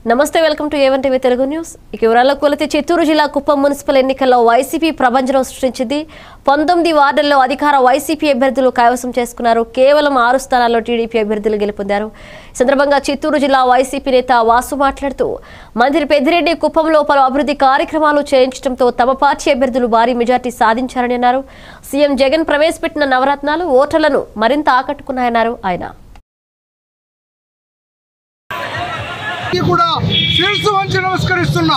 నమస్తే welcome to A one TV Telugu news ఇక వివరాల్లోకి వెళితే చిత్తూరు జిల్లా కుప్పం మున్సిపల్ ఎన్నికల్లో వైసీపీ ప్రభంజనం సృష్టించింది పంతొమ్మిది వార్డుల్లో అధికార వైసీపీ అభ్యర్థులు కైవసం చేసుకున్నారు కేవలం ఆరు స్థానాల్లో టీడీపీ అభ్యర్థులు గెలుపొందారు ఈ సందర్భంగా చిత్తూరు జిల్లా వైసీపీ నేత వాసు మాట్లాడుతూ మంత్రి పెద్దిరెడ్డి కుప్పంలో పలు అభివృద్ధి కార్యక్రమాలు చేయించడంతో తమ పార్టీ అభ్యర్థులు భారీ మెజార్టీ సాధించారని అన్నారు సీఎం జగన్ ప్రవేశపెట్టిన నవరత్నాలు ఓటర్లను మరింత ఆకట్టుకున్నాయన్నారు ఆయన ఈ కూడా శిరస్సు వంచి నమస్కరిస్తున్నా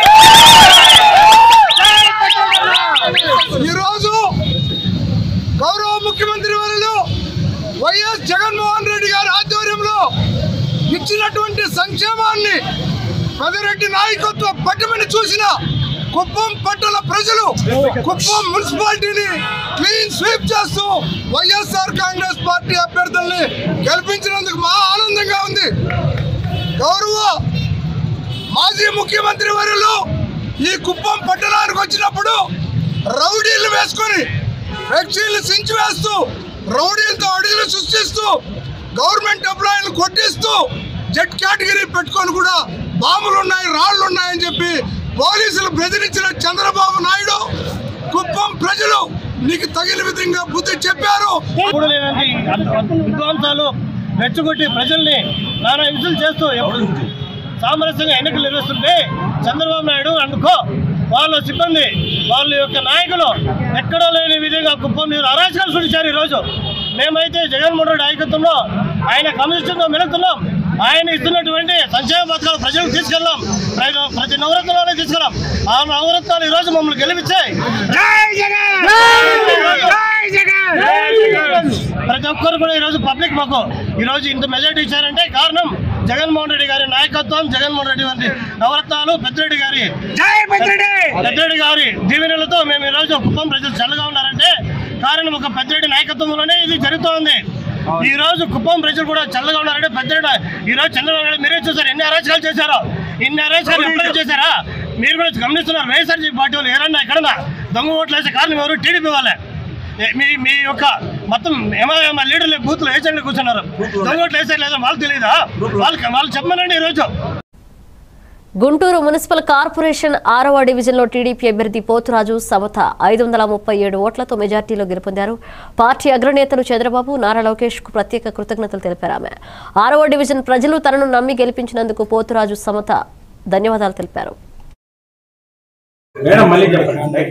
ఈరోజు గౌరవ ముఖ్యమంత్రి వర్యులు వైఎస్ జగన్మోహన్ రెడ్డి గారి ఆధ్వర్యంలో ఇచ్చినటువంటి సంక్షేమాన్ని పెదరెడ్డి నాయకత్వ పట్టమని చూసిన కుప్పం పట్టణ ప్రజలు కుప్పం మున్సిపాలిటీని క్లీన్ స్వీప్ చేస్తూ వైఎస్ఆర్ కాంగ్రెస్ పార్టీ అభ్యర్థుల్ని గెలిపించినందుకు మా ఆనందంగా ఉంది గౌరవ మాజీ ముఖ్యమంత్రి వర్యులు ఈ కుప్పం పట్టణానికి వచ్చినప్పుడు రౌడీలు వేసుకొని ఫ్లెక్సీలు సించి వేస్తూ రౌడీలతో అడుగులు సృష్టిస్తూ గవర్నమెంట్ ఎంప్లాయీలు కొట్టిస్తూ జెట్ కేటగిరీ పెట్టుకొని కూడా బాంబులు ఉన్నాయి రాళ్ళు ఉన్నాయని చెప్పి పోలీసులు బెదిరించిన చంద్రబాబు నాయుడు కుప్పం ప్రజలు నీకు తగిన విధంగా బుద్ధి చెప్పారు ఎప్పుడు లేనండి విద్వాంసాలు రెచ్చగొట్టి ప్రజల్ని నానా హింసలు చేస్తూ ఎప్పుడు సామరస్యంగా ఎన్నికలు నిర్వహిస్తుంటే చంద్రబాబు నాయుడు అనుకో వాళ్ళ సిబ్బంది వాళ్ళ యొక్క నాయకులు ఎక్కడో లేని విధంగా కుప్పం నీరు అరాచకాలు సృష్టించారు ఈరోజు మేమైతే జగన్మోహన్ రెడ్డి నాయకత్వంలో ఆయన కమిషన్తో మెలుగుతున్నాం ఆయన ఇస్తున్నటువంటి సంక్షేమ పథకాలు ప్రజలకు తీసుకెళ్ళాం ప్రతి ప్రతి నవరత్నాలనే తీసుకెళ్ళాం ఆ నవరత్నాలు ఈరోజు మమ్మల్ని గెలిపించాయి ప్రతి ఒక్కరు కూడా ఈరోజు పబ్లిక్ మాకు ఈరోజు ఇంత మెజార్టీ ఇచ్చారంటే కారణం జగన్మోహన్ రెడ్డి గారి నాయకత్వం జగన్మోహన్ రెడ్డి గారి నవరత్నాలు పెద్దిరెడ్డి గారి పెద్దిరెడ్డి గారి దీవెనలతో మేము ఈరోజు కుప్పం ప్రజలు చల్లగా ఉన్నారంటే కారణం ఒక పెద్దిరెడ్డి నాయకత్వంలోనే ఇది జరుగుతోంది ఈ రోజు కుప్పం ప్రజలు కూడా చల్లగా ఉన్నారంటే పెద్దిరెడ్డి ఈ రోజు చంద్రబాబు నాయుడు మీరే చూసారు ఎన్ని అరాచకాలు చేశారో ఇన్ని అరాచకాలు ఎప్పుడైనా చేశారా మీరు కూడా గమనిస్తున్నారు వైఎస్ఆర్సీపీ పార్టీ వాళ్ళు ఎవరన్నా ఎక్కడన్నా దొంగ ఓట్లు వేసే కారణం ఎవరు టీడీపీ వాళ్ళే ఏ- మీ మీ యొక్క మొత్తం ఏమో లీడర్లు బూత్లు ఏజెంట్లు కూర్చున్నారు దొంగ ఓట్లు వేసారు లేదా వాళ్ళు తెలియదా వాళ్ళకి వాళ్ళు చెప్పమనండి ఈరోజు గుంటూరు మున్సిపల్ కార్పొరేషన్ ఆరవ డివిజన్లో టీడీపీ అభ్యర్థి పోతురాజు సమత ఐదు వందల ముప్పై ఏడు ఓట్లతో మెజార్టీలో గెలుపొందారు పార్టీ అగ్రనేతలు చంద్రబాబు నారా లోకేష్ కు ప్రత్యేక కృతజ్ఞతలు తెలిపారు ఆమె ఆరవ డివిజన్ ప్రజలు తనను నమ్మి గెలిపించినందుకు పోతురాజు సమత ధన్యవాదాలు తెలిపారు మేడం మళ్ళీ చెప్పండి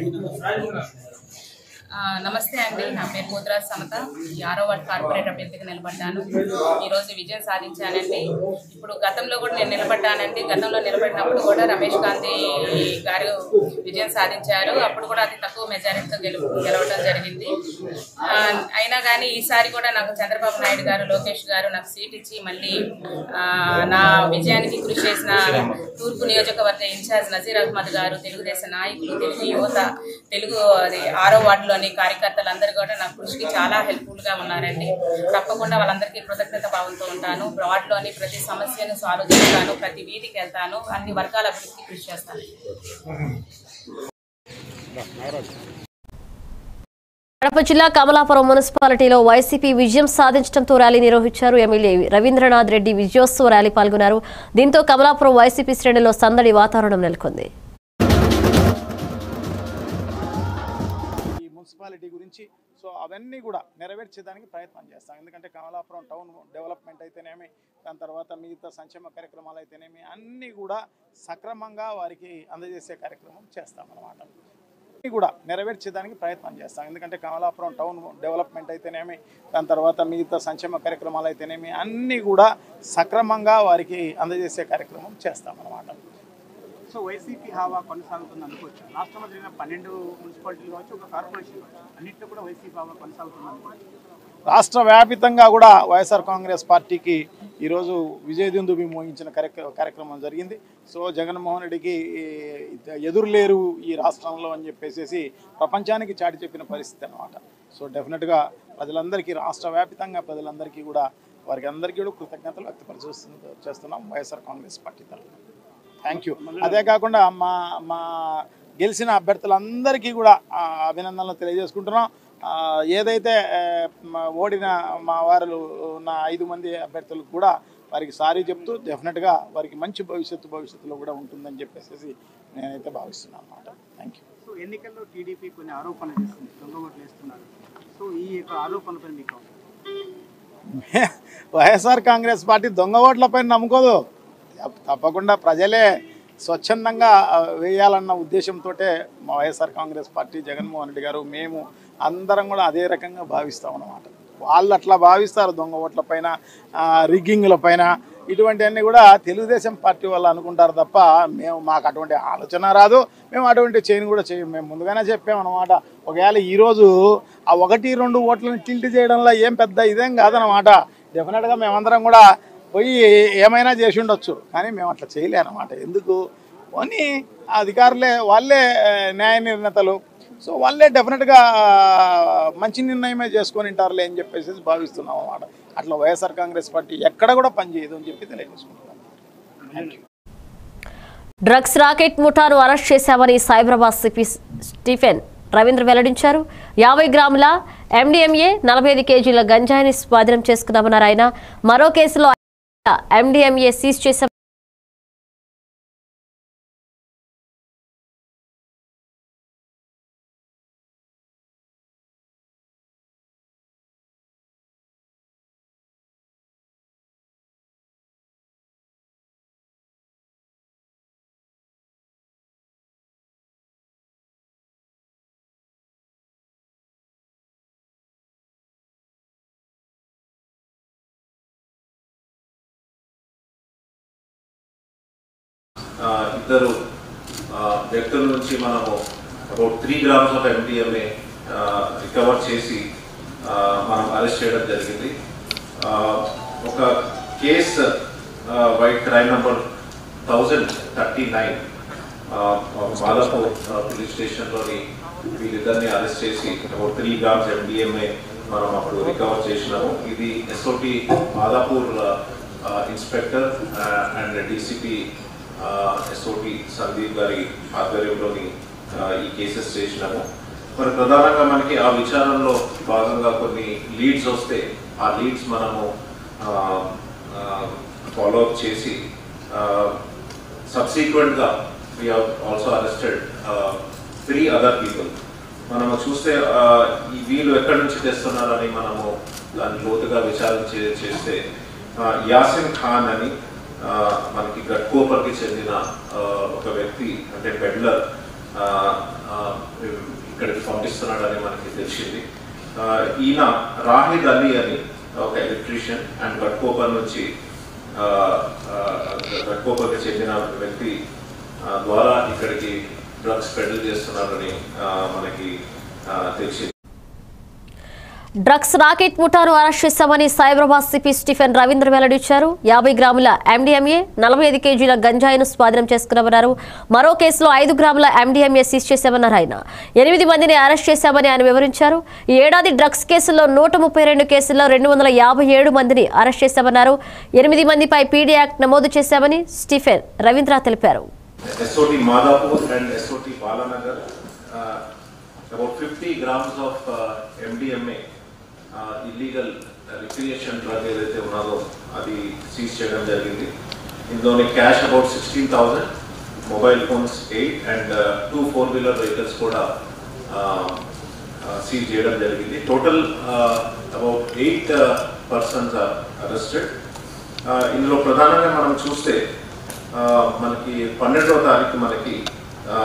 ఆ, నమస్తే అండి నా పేరు పోతురాజ్ సమత ఈ ఆరో వార్డ్ కార్పొరేట్ అభ్యర్థిగా నిలబడ్డాను ఈరోజు విజయం సాధించానండి ఇప్పుడు గతంలో కూడా నేను నిలబడ్డానండి గతంలో నిలబడినప్పుడు కూడా రమేష్ గాంధీ గారు విజయం సాధించారు అప్పుడు కూడా అతి తక్కువ మెజారిటీతో గెలు గెలవడం జరిగింది ఆ, అయినా కానీ ఈసారి కూడా నాకు చంద్రబాబు నాయుడు గారు లోకేష్ గారు నాకు సీట్ ఇచ్చి మళ్ళీ ఆ, నా విజయానికి కృషి చేసిన తూర్పు నియోజకవర్గ ఇన్ఛార్జ్ నజీర్ అహ్మద్ గారు తెలుగుదేశం నాయకులు తెలుగు యువత తెలుగు అది ఆరో వార్డులోని కార్యకర్తలందరూ కూడా నా కృషికి చాలా హెల్ప్ఫుల్ గా ఉన్నారండి తప్పకుండా వాళ్ళందరికీ కృతజ్ఞత భావంతో ఉంటాను వార్డులోని ప్రతి సమస్యను సాల్వ్ చేస్తాను ప్రతి వీధికి వెళ్తాను అన్ని వర్గాల అభివృద్ధికి కృషి చేస్తాను కడప జిల్లా కమలాపురం మున్సిపాలిటీలో వైసీపీ విజయం సాధించడంతో ర్యాలీ నిర్వహించారు ఎమ్మెల్యే రవీంద్రనాథ్ రెడ్డి విజయోత్సవ ర్యాలీ పాల్గొన్నారు దీంతో కమలాపురం వైసీపీ శ్రేణిలో సందడి వాతావరణం నెలకొంది ఈ మున్సిపాలిటీ గురించి సో అవన్నీ కూడా నెరవేర్చేదానికి ప్రయత్నం చేస్తాం ఎందుకంటే కమలాపురం టౌన్ డెవలప్మెంట్ అయితేనేమి దాని తర్వాత మిగతా సంక్షేమ కార్యక్రమాలు అయితేనేమి అన్నీ కూడా సక్రమంగా వారికి అందజేసే కార్యక్రమం చేస్తాం అన్నమాట అన్నీ కూడా నెరవేర్చేదానికి ప్రయత్నం చేస్తాం ఎందుకంటే కమలాపురం టౌన్ డెవలప్మెంట్ అయితేనేమి దాని తర్వాత మిగతా సంక్షేమ కార్యక్రమాలు అయితేనేమి అన్నీ కూడా సక్రమంగా వారికి అందజేసే కార్యక్రమం చేస్తాం అన్నమాట సో వైసీపీ హావా కొనసాగుతుంది అనుకోవచ్చు రాష్ట్రంలో జరిగిన పన్నెండు మున్సిపాలిటీలు కావచ్చు ఒక కార్పొరేషన్ కావచ్చు అన్నింటిలో కూడా వైసీపీ హావా కొనసాగుతుంది అనుకోవచ్చు రాష్ట్ర వ్యాపితంగా కూడా వైఎస్ఆర్ కాంగ్రెస్ పార్టీకి ఈరోజు విజయదుందుబి మోగించిన కార్యక్ర కార్యక్రమం జరిగింది సో జగన్మోహన్ రెడ్డికి ఈ, ఎదురులేరు ఈ రాష్ట్రంలో అని చెప్పేసి ప్రపంచానికి చాటి చెప్పిన పరిస్థితి అనమాట సో డెఫినెట్గా ప్రజలందరికీ రాష్ట్ర వ్యాపితంగా ప్రజలందరికీ కూడా వారికి అందరికీ కూడా కృతజ్ఞతలు వ్యక్తపరుచు చేస్తున్నాం వైఎస్ఆర్ కాంగ్రెస్ పార్టీ తరఫున థ్యాంక్ యూ అదే కాకుండా మా మా గెలిచిన అభ్యర్థులందరికీ కూడా ఆ, అభినందనలు తెలియజేసుకుంటున్నాం ఆ, ఏదైతే ఆ, మా ఓడిన మా వారు ఉన్న ఐదు మంది అభ్యర్థులకు కూడా వారికి సారీ చెప్తూ డెఫినెట్గా వారికి మంచి భవిష్యత్తు భవిష్యత్తులో కూడా ఉంటుందని చెప్పేసి నేనైతే భావిస్తున్నాను అనమాట థ్యాంక్ యూ సో ఎన్నికల్లో టీడీపీ కొన్ని ఆరోపణలు చేస్తుంది దొంగ ఓట్లు వేస్తున్నారు సో ఈ యొక్క ఆరోపణలపై మీకు వైఎస్ఆర్ కాంగ్రెస్ పార్టీ దొంగ ఓట్లపై నమ్ముకోదు తప్పకుండా ప్రజలే స్వచ్ఛందంగా ఆ, వేయాలన్న ఉద్దేశంతో మా YSR Congress party Jaganmohan Reddy గారు మేము అందరం కూడా అదే రకంగా భావిస్తాం అన్నమాట వాళ్ళు అట్లా భావిస్తారు దొంగ ఓట్లపైన రిగ్గింగ్ల పైన ఇటువంటివన్నీ కూడా తెలుగుదేశం పార్టీ వాళ్ళు అనుకుంటారు తప్ప మేము మాకు అటువంటి ఆలోచన రాదు మేము అటువంటి చేయని కూడా చేయం మేము ముందుగానే చెప్పామన్నమాట ఒకవేళ ఈరోజు ఆ ఒకటి రెండు ఓట్లను టిల్ట్ చేయడంలో ఏం పెద్ద ఇదేం కాదనమాట డెఫినెట్గా మేమందరం కూడా పోయి ఏమైనా చేసి ఉండొచ్చు కానీ మేము అట్లా చేయలేనమాట ఎందుకు పోనీ ఆ అధికారులే వాళ్ళే ఆ, న్యాయ నిర్ణేతలు సో వాళ్ళే డెఫినెట్గా మంచి నిర్ణయమే చేసుకొని ఉంటారులే అని చెప్పేసి భావిస్తున్నాం అన్నమాట అట్లా వైఎస్ఆర్ కాంగ్రెస్ పార్టీ ఎక్కడ కూడా పనిచేయదు అని చెప్పి తెలియజేసుకుంటున్నాం థ్యాంక్ యూ డ్రగ్స్ రాకెట్ ముఠాను అరెస్ట్ చేశామని సైబరాబాద్ సిపి స్టీఫెన్ రవీంద్ర వెల్లడించారు యాభై గ్రాముల ఎండిఎంఏ నలభై ఐదు కేజీల గంజాయిని స్వాధీనం చేసుకున్నామన్నారు ఆయన మరో కేసులో ఎండిఎంఏ సీజ్ చేశాం ఆ, ఇద్దరు ఆ, వ్యక్తుల నుంచి మనము about three grams of MDMA recover చేసి ఆ, మనం అరెస్ట్ చేయడం జరిగింది ఆ, ఒక case white crime number thousand thirty nine Madhapur police స్టేషన్లోని వీళ్ళిద్దరిని అరెస్ట్ చేసి అబౌట్ త్రీ గ్రామ్స్ ఎండిఎంఏ మనం అప్పుడు రికవర్ చేసినాము ఇది SOT Madhapur inspector and DCP SOT Sandeep గారి ఆధ్వర్యంలోని ఆ, ఈ కేసెస్ చేసినాము మరి ప్రధానంగా మనకి ఆ విచారణలో భాగంగా కొన్ని లీడ్స్ వస్తే ఆ లీడ్స్ మనము ఫాలో అప్ చేసి సబ్సీక్వెంట్గా we also arrested three other people మనము చూస్తే ఆ, ఈ వీళ్ళు ఎక్కడి నుంచి తెస్తున్నారని మనము దాన్ని లోతుగా విచారణ చే- చేస్తే ఆ, యాసిన్ ఖాన్ అని ఆ, మనకి గట్కోపర్కి చెందిన ఆ, ఒక వ్యక్తి అంటే పెడ్లర్ ఆ, ఆ, ఇక్కడికి పంపిస్తున్నాడని మనకి తెలిసింది ఆ, ఈయన రాహిద్ అలీ అని ఒక ఎలక్ట్రీషియన్ అండ్ గట్కోపర్ నుంచి ఆ, ఆ, గట్కోపర్కి చెందిన వ్యక్తి ఆ, ద్వారా ఇక్కడికి డ్రగ్స్ పెడల్ చేస్తున్నారని ఆ, మనకి ఆ, తెలిసింది డ్రగ్స్ రాకెట్ ముఠాను అరెస్ట్ చేశామని సైబరాబాద్ సిపి స్టీఫెన్ రవీంద్ర వెల్లడించారు యాభై గ్రాముల ఎండిఎంఏ నలభై ఐదు కేజీల గంజాయిను స్వాధీనం చేసుకున్నామన్నారు మరో కేసులో ఐదు గ్రాముల ఎండిఎంఏ సీజ్ చేశామన్నారు ఆయన ఎనిమిది మందిని అరెస్ట్ చేశామని ఆయన వివరించారు ఈ ఏడాది డ్రగ్స్ కేసుల్లో నూట ముప్పై రెండు కేసుల్లో రెండు వందల యాభై ఏడు మందిని అరెస్ట్ చేశామన్నారు ఎనిమిది మందిపై పీడీ యాక్ట్ నమోదు చేశామని స్టీఫెన్ రవీంద్ర తెలిపారు SOT Madhapur and SOT Balanagar, uh, about 50 grams of uh, MDMA, uh, illegal recreation drug ఏదైతే ఉన్నదో అది సీజ్ చేయడం జరిగింది ఇందులోని cash about sixteen thousand mobile phones eight and two four wheeler vehicles కూడా సీజ్ చేయడం జరిగింది total about eight persons are arrested ఇందులో ప్రధానంగా మనం చూస్తే ఆ, మనకి పన్నెండవ తారీఖు మనకి ఆ,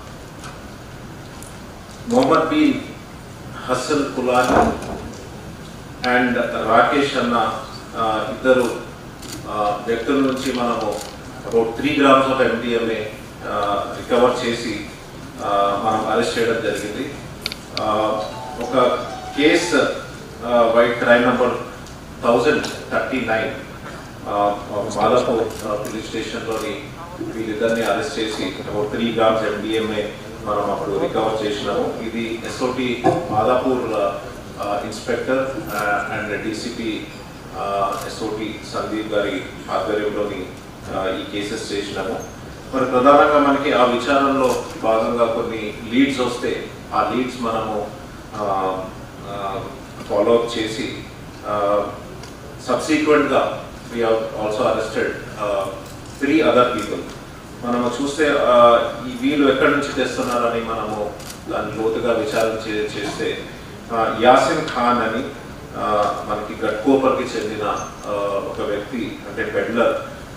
మొహమ్మద్ బిన్ హసన్ కులాని అండ్ రాకేష్ అన్న ఆ, ఇద్దరు ఆ, వ్యక్తుల నుంచి మనము about three grams of MDMA recover చేసి ఆ, మనం అరెస్ట్ చేయడం జరిగింది ఆ, ఒక case white crime number thousand thirty nine Madhapur police స్టేషన్లోని వీళ్ళిద్దరిని అరెస్ట్ చేసి అబౌట్ త్రీ గ్రామ్స్ ఎండిఎంఏ మనం అప్పుడు రికవర్ చేసినాము ఇది SOT Madhapur inspector and DCP SOT Sandeep గారి ఆధ్వర్యంలోని ఆ, ఈ కేసెస్ చేసినాము మరి ప్రధానంగా మనకి ఆ విచారణలో భాగంగా కొన్ని లీడ్స్ వస్తే ఆ లీడ్స్ మనము ఫాలో అప్ చేసి సబ్సీక్వెంట్గా we have also arrested uh, three other people. మనము చూస్తే ఆ, ఈ వీళ్ళు ఎక్కడి నుంచి తెస్తున్నారని మనము దాన్ని లోతుగా విచారణ చే- చేస్తే ఆ, యాసిన్ ఖాన్ అని ఆ, మనకి గట్కోపర్కి చెందిన ఆ, ఒక వ్యక్తి అంటే పెడ్లర్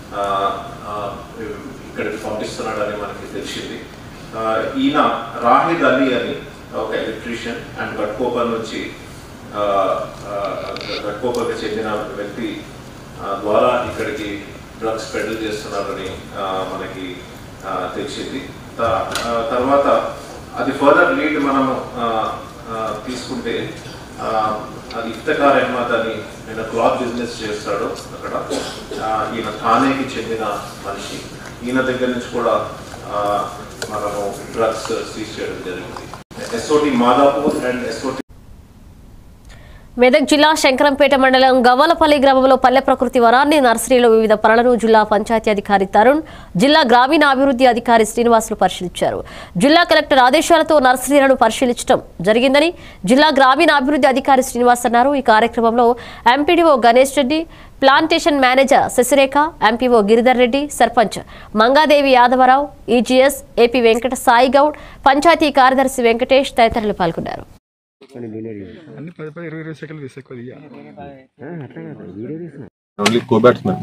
ఇక్కడికి పంపిస్తున్నాడని మనకి తెలిసింది ఆ, ఈయన రాహిద్ అలీ అని ఒక ఎలక్ట్రీషియన్ అండ్ గట్కోపర్ నుంచి ఆ, ఆ, గట్కోపర్కి చెందిన వ్యక్తి ఆ, ద్వారా ఇక్కడికి డ్రగ్స్ పెడల్ చేస్తున్నారని ఆ, మనకి ఆ, తెలిసింది త- ఆ, తర్వాత అది ఫర్దర్ లీడ్ మనము ఆ, ఆ, తీసుకుంటే ఆ, అది ఇఫ్తకార్ అహ్మద్ అని నేను క్లాత్ బిజినెస్ చేస్తాడు అక్కడ ఆ, ఈయన థానేకి చెందిన మనిషి ఈయన దగ్గర నుంచి కూడా ఆ, మనము డ్రగ్స్ సీజ్ చేయడం జరిగింది SOT Madhapur and SOT Medak జిల్లా శంకరంపేట మండలం గవ్వలపల్లి గ్రామంలో పల్లె ప్రకృతి వనాన్ని నర్సరీలో వివిధ పనులను జిల్లా పంచాయతీ అధికారి తరుణ్ జిల్లా గ్రామీణాభివృద్ధి అధికారి శ్రీనివాసులు పరిశీలించారు జిల్లా కలెక్టర్ ఆదేశాలతో నర్సరీలను పరిశీలించడం జరిగిందని జిల్లా గ్రామీణాభివృద్ధి అధికారి శ్రీనివాస్ అన్నారు ఈ కార్యక్రమంలో MPDO Ganesh Reddy plantation manager Sasirekha MPO Giridhar Reddy sarpanch Mangadevi Yadavarao EGS AP Venkata Sai Goud panchayat కార్యదర్శి వెంకటేష్ తదితరులు పాల్గొన్నారు అన్ని పది పది ఇరవై ఇరవై సెకండ్లు తీస్తే ఎక్కువ తీయ. ఓన్లీ కో బ్యాట్స్మెన్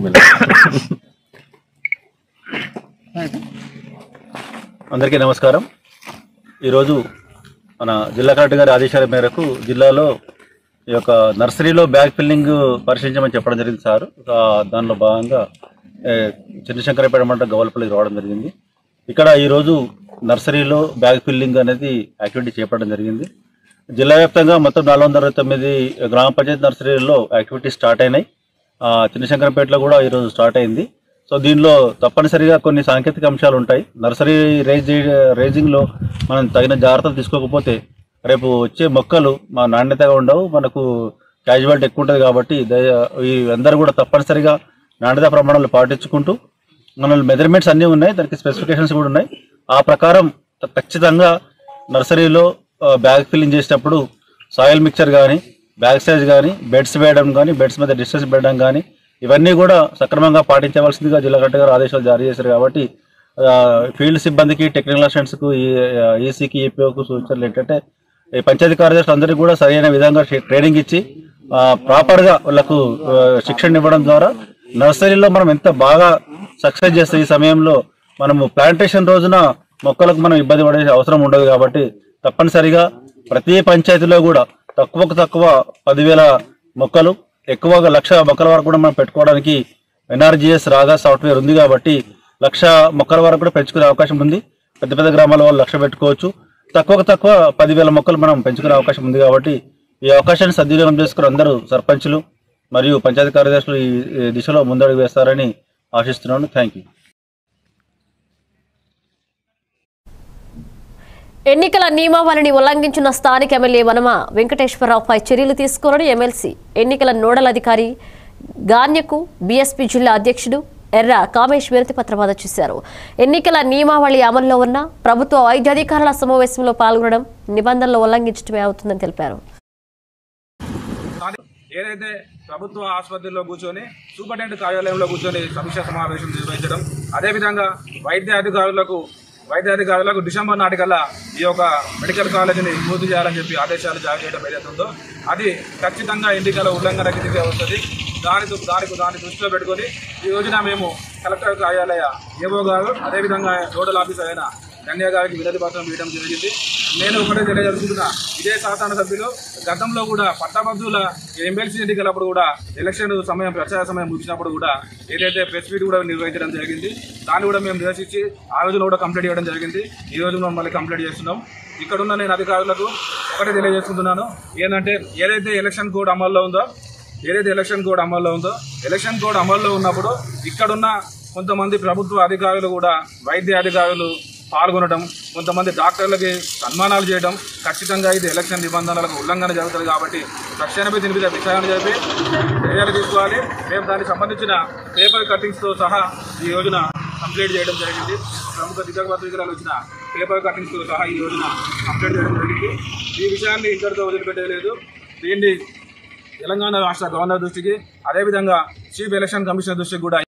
అందరికీ నమస్కారం ఈరోజు మన జిల్లా కలెక్టర్ గారి ఆదేశాల మేరకు జిల్లాలో ఈ యొక్క నర్సరీలో బ్యాగ్ ఫిల్లింగ్ పరిశీలించమని చెప్పడం జరిగింది సార్ ఆ, దానిలో భాగంగా ఏ, చిన్నశంకరపేట మండలం గవలపల్లికి రావడం జరిగింది ఇక్కడ ఈరోజు నర్సరీలో బ్యాగ్ ఫిల్లింగ్ అనేది యాక్టివిటీ చేపట్టడం జరిగింది జిల్లా వ్యాప్తంగా మొత్తం నాలుగు వందల అరవై తొమ్మిది గ్రామ పంచాయతీ నర్సరీల్లో యాక్టివిటీ స్టార్ట్ అయినాయి ఆ, చిన్నశంకరంపేటలో కూడా ఈరోజు స్టార్ట్ అయింది సో దీనిలో తప్పనిసరిగా కొన్ని సాంకేతిక అంశాలు ఉంటాయి నర్సరీ రేజ్ రేజింగ్లో మనం తగిన జాగ్రత్తలు తీసుకోకపోతే రేపు వచ్చే మొక్కలు మా నాణ్యతగా ఉండవు మనకు క్యాజువాలిటీ ఎక్కువ ఉంటుంది కాబట్టి దయ- ఈ అందరూ కూడా తప్పనిసరిగా నాణ్యత ప్రమాణాలు పాటించుకుంటూ మన మెజర్మెంట్స్ అన్నీ ఉన్నాయి దానికి స్పెసిఫికేషన్స్ కూడా ఉన్నాయి ఆ ప్రకారం ఖచ్చితంగా నర్సరీలో ఆ, బ్యాగ్ ఫిల్లింగ్ చేసేటప్పుడు సాయిల్ మిక్చర్ కానీ బ్యాగ్ సైజ్ కానీ బెడ్స్ వేయడం కానీ బెడ్స్ మధ్య డిస్టెన్స్ పెట్టడం కానీ ఇవన్నీ కూడా సక్రమంగా పాటించవలసిందిగా జిల్లా కలెక్టర్ గారు ఆదేశాలు జారీ చేశారు కాబట్టి ఆ, ఫీల్డ్ సిబ్బందికి టెక్నికల్ అసిస్టెంట్స్కు ఈసీకి ఏపీఓకు సూచనలు ఏంటంటే ఈ పంచాయతీ కార్యదర్శులు అందరికీ కూడా సరైన విధంగా ట్రే- ట్రైనింగ్ ఇచ్చి ఆ, ప్రాపర్గా వాళ్ళకు ఆ, శిక్షణ ఇవ్వడం ద్వారా నర్సరీలో మనం ఎంత బాగా సక్సెస్ చేస్తే ఈ సమయంలో మనము ప్లాంటేషన్ రోజున మొక్కలకు మనం ఇబ్బంది పడే అవసరం ఉండదు కాబట్టి తప్పనిసరిగా ప్రతి పంచాయతీలో కూడా తక్కువకు తక్కువ పదివేల మొక్కలు ఎక్కువగా లక్ష మొక్కల వరకు కూడా మనం పెట్టుకోవడానికి ఎన్ఆర్జిఎస్ రాగా సాఫ్ట్వేర్ ఉంది కాబట్టి లక్ష మొక్కల వరకు కూడా పెంచుకునే అవకాశం ఉంది పెద్ద పెద్ద గ్రామాల వాళ్ళు లక్ష పెట్టుకోవచ్చు తక్కువకు తక్కువ పదివేల మొక్కలు మనం పెంచుకునే అవకాశం ఉంది కాబట్టి ఈ అవకాశాన్ని సద్వినియోగం చేసుకుని అందరూ సర్పంచులు మరియు పంచాయతీ కార్యదర్శులు ఈ ఈ దిశలో ముందడుగు వేస్తారని ఆశిస్తున్నాను థ్యాంక్ యూ ఎన్నికల నియమావళిని ఉల్లంఘించిన స్థానిక ఎమ్మెల్యే వనమ వెంకటేశ్వరరావుపై చర్యలు తీసుకోవాలని ఎమ్మెల్సీ ఎన్నికల నోడల్ అధికారి గాన్యకు బీఎస్పీ జిల్లా అధ్యక్షుడు ఎర్ర కామేష్ వినతి పత్రం అందజేశారు ఎన్నికల నియమావళి అమల్లో ఉన్న ప్రభుత్వ వైద్యాధికారుల సమావేశంలో పాల్గొనడం నిబంధనలు ఉల్లంఘించడమే అవుతుందని తెలిపారు ఏదైతే ప్రభుత్వ ఆసుపత్రిలో కూర్చొని సూపరింటెండెంట్ కార్యాలయంలో కూర్చొని సమీక్ష సమావేశం నిర్వహించడం అదేవిధంగా వైద్య అధికారులకు వైద్య అధికారులకు డిసెంబర్ నాటికల్లా ఈ యొక్క మెడికల్ కాలేజీని పూర్తి చేయాలని చెప్పి ఆదేశాలు జారీ చేయడం ఏదైతే ఉందో అది ఖచ్చితంగా ఎన్నికల ఉల్లంఘన కిందకే వస్తుంది దాని దానికి దాన్ని దృష్టిలో పెట్టుకొని ఈ రోజున మేము కలెక్టర్ కార్యాలయ ఏవో గారు అదేవిధంగా నోడల్ ఆఫీసర్ అయిన గంగయ్య గారికి వినతి పత్రం ఇవ్వడం జరిగింది నేను ఒకటే తెలియజేస్తున్నా ఇదే శాసనసభ్యులు గతంలో కూడా పట్టభద్రుల ఎమ్మెల్సీ ఎన్నికలప్పుడు కూడా ఎలక్షన్ సమయం ప్రచార సమయం ముగిసినప్పుడు కూడా ఏదైతే ప్రెస్ మీట్ కూడా నిర్వహించడం జరిగింది దాన్ని కూడా మేము నిరసించి ఆ రోజున కూడా కంప్లీట్ చేయడం జరిగింది ఈ రోజు మనం మళ్ళీ కంప్లీట్ చేస్తున్నాం ఇక్కడున్న నేను అధికారులకు ఒకటే తెలియజేసుకుంటున్నాను ఏంటంటే ఏదైతే ఎలక్షన్ కోడ్ అమల్లో ఉందో ఏదైతే ఎలక్షన్ కోడ్ అమల్లో ఉందో ఎలక్షన్ కోడ్ అమల్లో ఉన్నప్పుడు ఇక్కడున్న కొంతమంది ప్రభుత్వ అధికారులు కూడా వైద్య అధికారులు పాల్గొనడం కొంతమంది డాక్టర్లకి సన్మానాలు చేయడం ఖచ్చితంగా ఇది ఎలక్షన్ నిబంధనలకు ఉల్లంఘన జరుగుతుంది కాబట్టి తక్షణమే దీని మీద విచారణ జరిపి చర్యలు తీసుకోవాలి మేము దానికి సంబంధించిన పేపర్ కట్టింగ్స్తో సహా ఈ రోజున కంప్లీట్ చేయడం జరిగింది ప్రముఖ దిగ్గపత్రికలలో వచ్చిన పేపర్ కట్టింగ్స్తో సహా ఈ రోజున కంప్లీట్ చేయడం జరిగింది ఈ విషయాన్ని ఇంతటితో వదిలిపెట్టలేదు దీన్ని తెలంగాణ రాష్ట్ర గవర్నర్ దృష్టికి అదేవిధంగా చీఫ్ ఎలక్షన్ కమిషనర్ దృష్టికి కూడా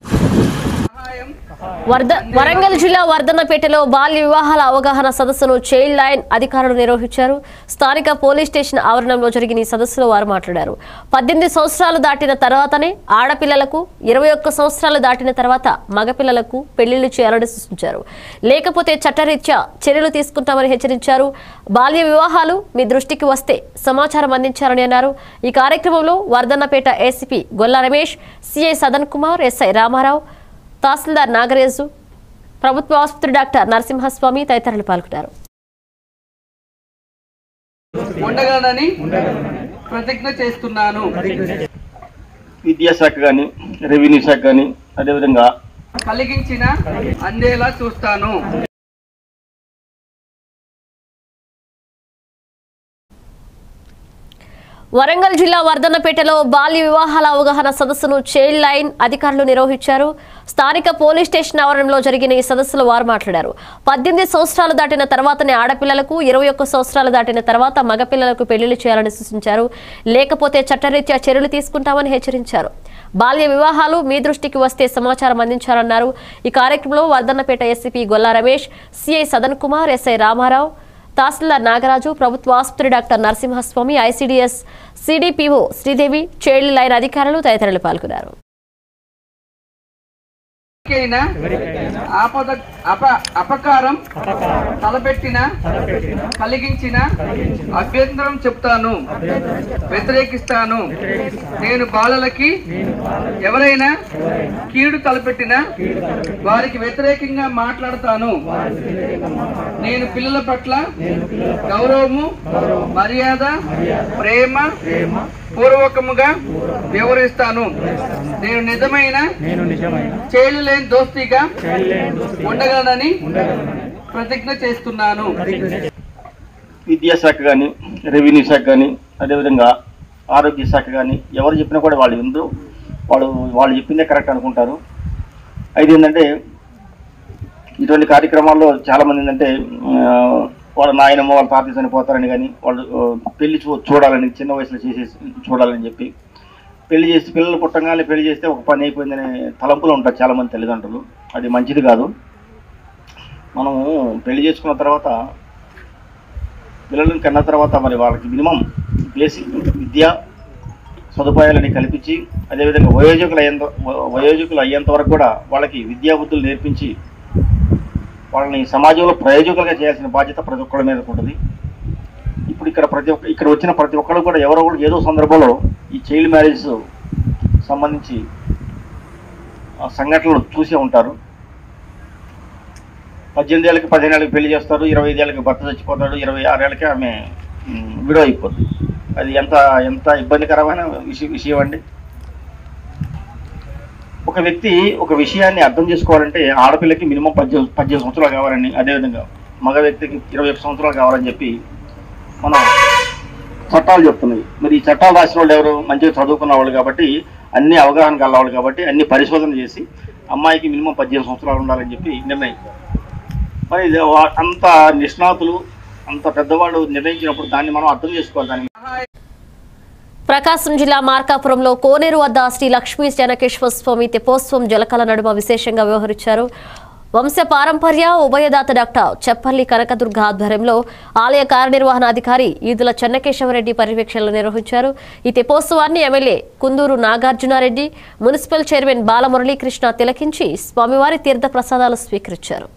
వర్ధ వరంగల్ జిల్లా వర్ధన్నపేటలో బాల్య వివాహాల అవగాహన సదస్సును చైల్డ్ లైన్ అధికారులు నిర్వహించారు స్థానిక పోలీస్ స్టేషన్ ఆవరణంలో జరిగిన ఈ సదస్సులో వారు మాట్లాడారు పద్దెనిమిది సంవత్సరాలు దాటిన తర్వాతనే ఆడపిల్లలకు ఇరవై ఒక్క సంవత్సరాలు దాటిన తర్వాత మగపిల్లలకు పెళ్లిళ్లు చేయాలని సూచించారు లేకపోతే చట్టరీత్యా చర్యలు తీసుకుంటామని హెచ్చరించారు బాల్య వివాహాలు మీ దృష్టికి వస్తే సమాచారం అందించారని అన్నారు ఈ కార్యక్రమంలో Wardhannapet ACP Golla Ramesh CI Sadan Kumar SI Ramarao tahsildar Nagaraju ప్రభుత్వ ఆసుపత్రి డాక్టర్ నరసింహస్వామి తదితరులు పాల్గొన్నారు ఉండగలనని ప్రతిజ్ఞ చేస్తున్నాను విద్యాశాఖ కానీ రెవెన్యూ శాఖ కానీ అదేవిధంగా కలిగించిన అందేలా చూస్తాను వరంగల్ జిల్లా వర్ధన్నపేటలో బాల్య వివాహాల అవగాహన సదస్సును చైల్డ్ లైన్ అధికారులు నిర్వహించారు స్థానిక పోలీస్ స్టేషన్ ఆవరణలో జరిగిన ఈ సదస్సులో వారు మాట్లాడారు పద్దెనిమిది సంవత్సరాలు దాటిన తర్వాతనే ఆడపిల్లలకు ఇరవై ఒక్క సంవత్సరాలు దాటిన తర్వాత మగపిల్లలకు పెళ్లిళ్లు చేయాలని సూచించారు లేకపోతే చట్టరీత్యా చర్యలు తీసుకుంటామని హెచ్చరించారు బాల్య వివాహాలు మీ దృష్టికి వస్తే సమాచారం అందించాలన్నారు ఈ కార్యక్రమంలో Wardhannapet SCP Golla Ramesh CI Sadan Kumar SI Ramarao tahsildar Nagaraju ప్రభుత్వ ఆసుపత్రి doctor Narasimhaswamy ICDS CDPO Sridevi child line అధికారులు తదితరులు పాల్గొన్నారు ఎవరికైనా ఆపద అప అపకారం తలపెట్టిన కలిగించిన అభ్యంతరం చెప్తాను వ్యతిరేకిస్తాను నేను బాలలకి ఎవరైనా కీడు తలపెట్టిన వారికి వ్యతిరేకంగా మాట్లాడతాను నేను పిల్లల పట్ల గౌరవము మర్యాద ప్రేమ పూర్వకముగా వ్యవహరిస్తాను నేను నిజమైన చేయలు లేని దోస్తీగా ఉండగలనని ప్రతిజ్ఞ చేస్తున్నాను విద్యాశాఖ కానీ రెవెన్యూ శాఖ కానీ అదేవిధంగా ఆరోగ్య శాఖ కానీ ఎవరు చెప్పినా కూడా వాళ్ళు విందు వాళ్ళు వాళ్ళు చెప్పిందే కరెక్ట్ అనుకుంటారు అయితే ఏంటంటే ఇటువంటి కార్యక్రమాల్లో చాలామంది ఏంటంటే ఆ, వాళ్ళ నాయనమ్మ వాళ్ళ తాతయ్య చనిపోతారని కానీ వాళ్ళు ఆ, పెళ్లి చూ చూడాలని చిన్న వయసులో చేసేసి చూడాలని చెప్పి పెళ్లి చేసి పిల్లలు పుట్టంగానే పెళ్లి చేస్తే ఒక పని అయిపోయిందనే తలంపులు ఉంటారు చాలామంది తల్లిదండ్రులు అది మంచిది కాదు మనము పెళ్లి చేసుకున్న తర్వాత పిల్లలను కన్న తర్వాత మరి వాళ్ళకి మినిమం బేసిక్ విద్య సదుపాయాలని కల్పించి అదేవిధంగా వయోజకులు అయ్యేంత వ- వయోజకులు అయ్యేంత వరకు కూడా వాళ్ళకి విద్యా బుద్ధులు నేర్పించి వాళ్ళని సమాజంలో ప్రయోజకులుగా చేయాల్సిన బాధ్యత ప్రతి ఒక్కరి మీద ఉంటుంది ఇప్పుడు ఇక్కడ ప్రతి ఒక్క ఇక్కడ వచ్చిన ప్రతి ఒక్కరు కూడా ఎవరో కూడా ఏదో సందర్భంలో ఈ చైల్డ్ మ్యారేజ్ సంబంధించి ఆ సంఘటనలు చూసే ఉంటారు పద్దెనిమిది ఏళ్ళకి పదిహేను ఏళ్ళకి పెళ్లి చేస్తారు ఇరవై ఐదు ఏళ్ళకి భర్త చచ్చిపోతాడు ఇరవై ఆరు ఏళ్ళకి ఆమె ఉమ్, విడో అయిపోతుంది అది ఎంత ఎంత ఇబ్బందికరమైన విషయం విషయం అండి ఒక వ్యక్తి ఒక విషయాన్ని అర్థం చేసుకోవాలంటే ఆడపిల్లకి మినిమం పద్దెనిమిది పద్దెనిమిది సంవత్సరాలు కావాలని అదేవిధంగా మగ వ్యక్తికి ఇరవై ఒక్క సంవత్సరాలు కావాలని చెప్పి మన చట్టాలు చెప్తున్నాయి మరి ఈ చట్టాలు రాసిన వాళ్ళు ఎవరు మంచిగా చదువుకున్న వాళ్ళు కాబట్టి అన్ని అవగాహన కలవాలి కాబట్టి అన్ని పరిశోధన చేసి అమ్మాయికి మినిమం పద్దెనిమిది సంవత్సరాలు ఉండాలని చెప్పి నిర్ణయించారు మరి ఇది వా- అంత నిష్ణాతులు అంత పెద్దవాళ్ళు నిర్ణయించినప్పుడు దాన్ని మనం అర్థం చేసుకోవాలి దాన్ని ప్రకాశం జిల్లా మార్కాపురంలో కోనేరు వద్ద శ్రీ లక్ష్మీ జనకేశ్వర స్వామి తెపోత్సవం జలకల నడుమ విశేషంగా వ్యవహరించారు వంశ పారంపర్య ఉభయదాత డాక్టర్ చెప్పల్లి కనకదుర్గ ఆధ్వర్యంలో ఆలయ కార్యనిర్వహణాధికారి ఈదుల చెన్నకేశవరెడ్డి పర్యవేక్షణలు నిర్వహించారు ఈ తెపోత్సవాన్ని MLA Kunduru Nagarjunareddy municipal chairman Balamuralikrishna తిలకించి స్వామివారి తీర్థ ప్రసాదాలు స్వీకరించారు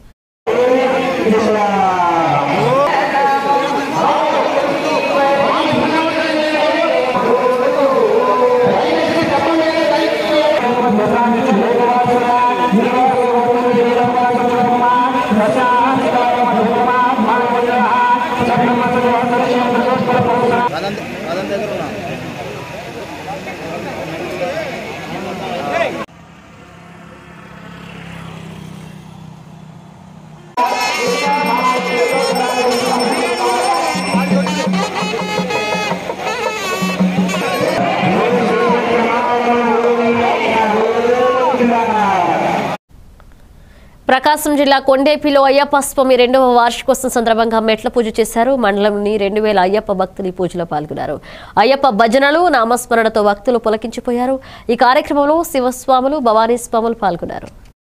ప్రకాశం ప్రకాశం జిల్లా కొండేపిలో అయ్యప్ప స్వామి రెండవ వార్షికోత్సవం సందర్భంగా మెట్ల పూజ చేశారు మండలంలోని రెండు వేల అయ్యప్ప భక్తులు ఈ పూజలో పాల్గొన్నారు అయ్యప్ప భజనలు నామస్మరణతో భక్తులు పులకించిపోయారు ఈ కార్యక్రమంలో శివస్వాములు భవానీ స్వాములు పాల్గొన్నారు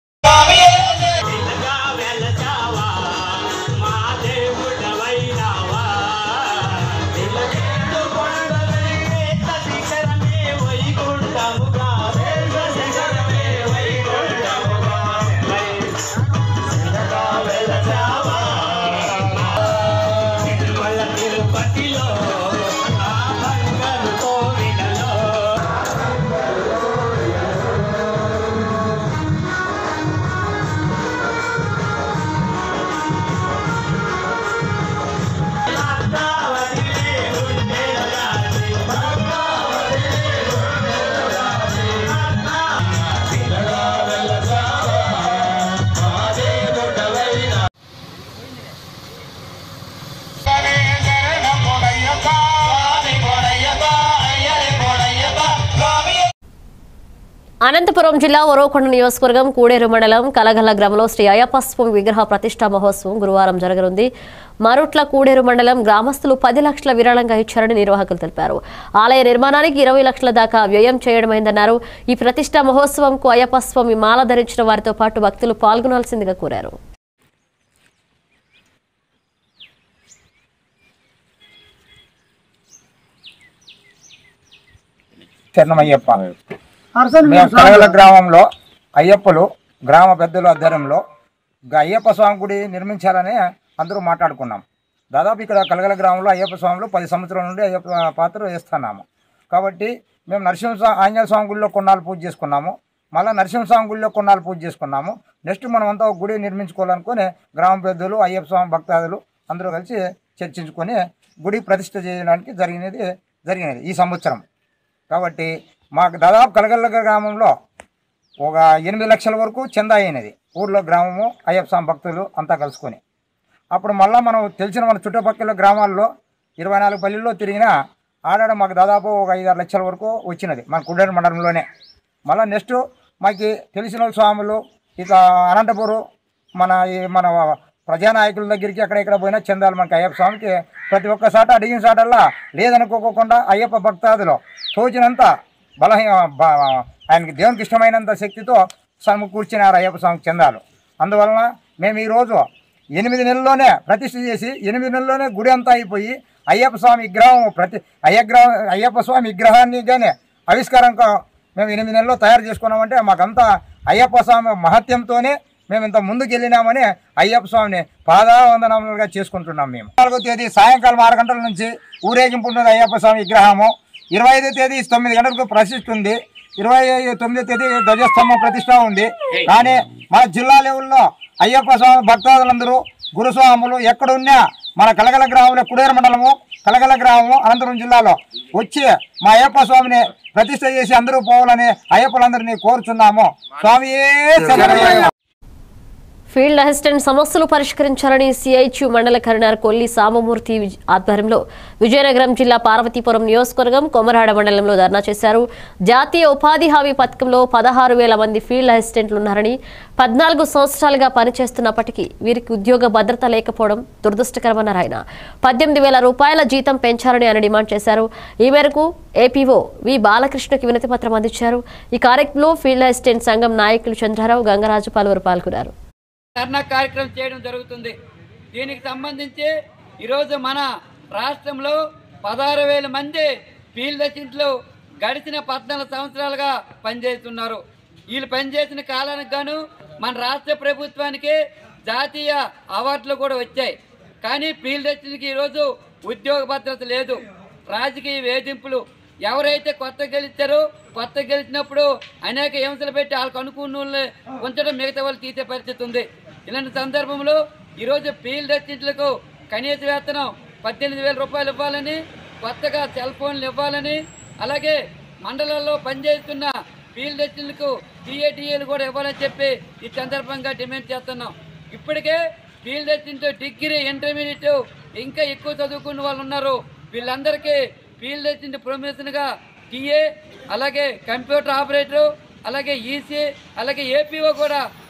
అనంతపురం జిల్లా ఒరవకొండ నియోజకవర్గం కూడేరు మండలం కలగల గ్రామంలో శ్రీ అయ్యప్ప స్వామి విగ్రహ ప్రతిష్టా మహోత్సవం గురువారం జరగనుంది మరుట్ల కూడేరు మండలం గ్రామస్తులు పది లక్షల విరాళంగా ఇచ్చారని నిర్వాహకులు తెలిపారు ఆలయ నిర్మాణానికి ఇరవై లక్షల దాకా వ్యయం చేయడమైందన్నారు ఈ ప్రతిష్టా మహోత్సవంకు అయ్యప్ప స్వామి మాల ధరించిన వారితో పాటు భక్తులు పాల్గొనాల్సిందిగా కోరారు చెన్నమయ్యప్ప మేము కలగల గ్రామంలో అయ్యప్పలు గ్రామ పెద్దల ఆధ్వర్యంలో గా అయ్యప్ప స్వామి గుడి నిర్మించాలని అందరూ మాట్లాడుకున్నాం దాదాపు ఇక్కడ కలగల గ్రామంలో అయ్యప్ప స్వామిలో పది సంవత్సరాల నుండి అయ్యప్ప పాత్ర వేస్తున్నాము కాబట్టి మేము నరసింహ ఆంజనేయ స్వామి గుడిలో కొన్నాళ్ళు పూజ చేసుకున్నాము మళ్ళీ నరసింహస్వామి గుడిలో కొన్నాళ్ళు పూజ చేసుకున్నాము నెక్స్ట్ మనం అంతా ఒక గుడి నిర్మించుకోవాలనుకుని గ్రామ పెద్దలు అయ్యప్ప స్వామి భక్తాదులు అందరూ కలిసి చర్చించుకొని గుడి ప్రతిష్ఠ చేయడానికి జరిగినది జరిగినది ఈ సంవత్సరం కాబట్టి మాకు దాదాపు కలగల్ల గ్రామంలో ఒక ఎనిమిది లక్షల వరకు చందా అయినది ఊర్లో గ్రామము అయ్యప్ప స్వామి భక్తులు అంతా కలుసుకొని అప్పుడు మళ్ళీ మనం తెలిసిన మన చుట్టుపక్కల గ్రామాల్లో ఇరవై నాలుగు పల్లెల్లో తిరిగినా ఆడాడ మాకు దాదాపు ఒక ఐదారు లక్షల వరకు వచ్చినది మన కుడ్డేరు మండలంలోనే మళ్ళీ నెక్స్ట్ మాకు తెలిసిన స్వాములు ఇక అనంతపురం మన ఈ మన ప్రజానాయకుల దగ్గరికి అక్కడ ఇక్కడ పోయినా చెందాలి మనకి అయ్యప్ప స్వామికి ప్రతి ఒక్క సాట అడిగిన సాటల్లా లేదనుకోకుండా అయ్యప్ప భక్తాదులు తోచినంత బలహీన బ- ఆయనకి దేవునికి ఇష్టమైనంత శక్తితో సమకూర్చినారు అయ్యప్ప స్వామికి చెందాలు అందువలన మేము ఈరోజు ఎనిమిది నెలల్లోనే ప్రతిష్ఠ చేసి ఎనిమిది నెలల్లోనే గుడి అంతా అయిపోయి అయ్యప్ప స్వామి విగ్రహం ప్రతి అయ్యగ్రహం అయ్యప్ప స్వామి విగ్రహాన్ని కానీ ఆవిష్కారం కా- మేము ఎనిమిది నెలల్లో తయారు చేసుకున్నామంటే మాకంతా అయ్యప్ప స్వామి మహత్యంతోనే మేము ఇంత ముందుకు వెళ్ళినామని అయ్యప్ప స్వామిని పాదావందనములుగా చేసుకుంటున్నాం మేము నాలుగో తేదీ సాయంకాలం ఆరు గంటల నుంచి ఊరేగింపు ఉంటుంది అయ్యప్ప స్వామి విగ్రహము ఇరవై ఐదో తేదీ తొమ్మిది గంటలకు ప్రతిష్ఠ ఉంది ఇరవై తొమ్మిదో తేదీ ధ్వజస్తంభం ప్రతిష్ట ఉంది కానీ మన జిల్లా లెవెల్లో అయ్యప్ప స్వామి భక్తాదులందరూ గురుస్వాములు ఎక్కడున్నా మన కలగల గ్రామంలో కుడేరు మండలము కలగల గ్రామము అనంతపురం జిల్లాలో వచ్చి మా అయ్యప్ప స్వామిని ప్రతిష్ట చేసి అందరూ పోవాలని అయ్యప్పలందరినీ కోరుచున్నాము స్వామియే శరణమయ్య. ఫీల్డ్ అసిస్టెంట్ సమస్యలు పరిష్కరించాలని సిఐచ్యు మండల కరీంనగర్ కొల్లి సామమూర్తి విజ్- ఆధ్వర్యంలో విజయనగరం జిల్లా పార్వతీపురం నియోజకవర్గం కొమరాడ మండలంలో ధర్నా చేశారు జాతీయ ఉపాధి హామీ పథకంలో పదహారు వేల మంది ఫీల్డ్ అసిస్టెంట్లు ఉన్నారని పద్నాలుగు సంవత్సరాలుగా పనిచేస్తున్నప్పటికీ వీరికి ఉద్యోగ భద్రత లేకపోవడం దురదృష్టకరమన్నారు ఆయన పద్దెనిమిది వేల రూపాయల జీతం పెంచాలని ఆయన డిమాండ్ చేశారు ఈ మేరకు ఏపీఓ వి బాలకృష్ణకి వినతి పత్రం అందించారు ఈ కార్యక్రమంలో ఫీల్డ్ అసిస్టెంట్ సంఘం నాయకులు చంద్రారావు గంగరాజు పలువురు పాల్గొన్నారు ధర్నా కార్యక్రమం చేయడం జరుగుతుంది దీనికి సంబంధించి ఈరోజు మన రాష్ట్రంలో పదహారు వేల మంది ఫీల్డ్ అసిస్టెంట్లు గడిచిన పద్నాలుగు సంవత్సరాలుగా పనిచేస్తున్నారు వీళ్ళు పనిచేసిన కాలానికి గాను మన రాష్ట్ర ప్రభుత్వానికి జాతీయ అవార్డులు కూడా వచ్చాయి కానీ ఫీల్డ్ అసిస్టెంట్కి ఈరోజు ఉద్యోగ భద్రత లేదు రాజకీయ వేధింపులు ఎవరైతే కొత్త గెలిచారో కొత్త గెలిచినప్పుడు అనేక హింసలు పెట్టి వాళ్ళకు అనుకున్న వాళ్ళని ఉంచడం మిగతా వాళ్ళు తీసే పరిస్థితి ఉంది ఇలాంటి సందర్భంలో ఈరోజు ఫీల్డ్ అసిస్టెంట్లకు కనీస వేతనం పద్దెనిమిది వేల రూపాయలు ఇవ్వాలని కొత్తగా సెల్ ఫోన్లు ఇవ్వాలని అలాగే మండలాల్లో పనిచేస్తున్న ఫీల్డ్ అసిస్టెంట్లకు టీఏటీఏలు కూడా ఇవ్వాలని చెప్పి ఈ సందర్భంగా డిమాండ్ చేస్తున్నాం ఇప్పటికే ఫీల్డ్ అసిస్టెంట్ డిగ్రీ ఇంటర్మీడియట్ ఇంకా ఎక్కువ చదువుకున్న వాళ్ళు ఉన్నారు వీళ్ళందరికీ ఫీల్డ్ అసిస్టెంట్ ప్రొమోషన్గా టీఏ అలాగే కంప్యూటర్ ఆపరేటరు అలాగే ఈసీ అలాగే ఏపీఓ కూడా